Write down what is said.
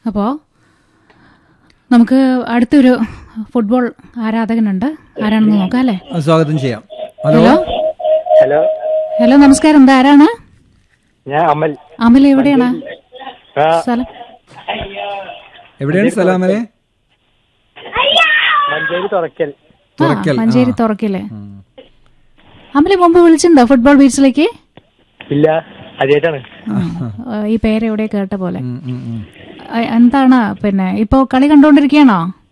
അപ്പോൾ നമുക്ക് അടുത്തൊരു ഫുട്ബോൾ ആരാധകനുണ്ട് ആരാണെന്ന് നോക്കാം അല്ലേ ആ, സ്വാഗതം ചെയ്യാം ഹലോ ഹലോ ഹലോ ഹലോ നമസ്കാരം എന്താ ആരാണ് ഞാൻ അമൽ അമൽ എവിടെയാണ് ആ, സ്ഥലം എവിടെയാണ് സലാമലെ മഞ്ചേരി തുറക്കൽ ആ തുറക്കൽ, മഞ്ചേരി ആ. തുറക്കില്ലേ അമല് മുമ്പ് വിളിച്ചിട്ടുണ്ടോ ഫുട്ബോൾ ബീച്ചിലേക്ക് ഇല്ല ആദ്യമായിട്ടാണ് ഈ പേര് എവിടെ കേട്ട പോലെ ഉം, ഉം, ഉം. ആ, എന്താണ് പിന്നെ ഇപ്പോ കളി കണ്ടുകൊണ്ടിരിക്കുകയാണോ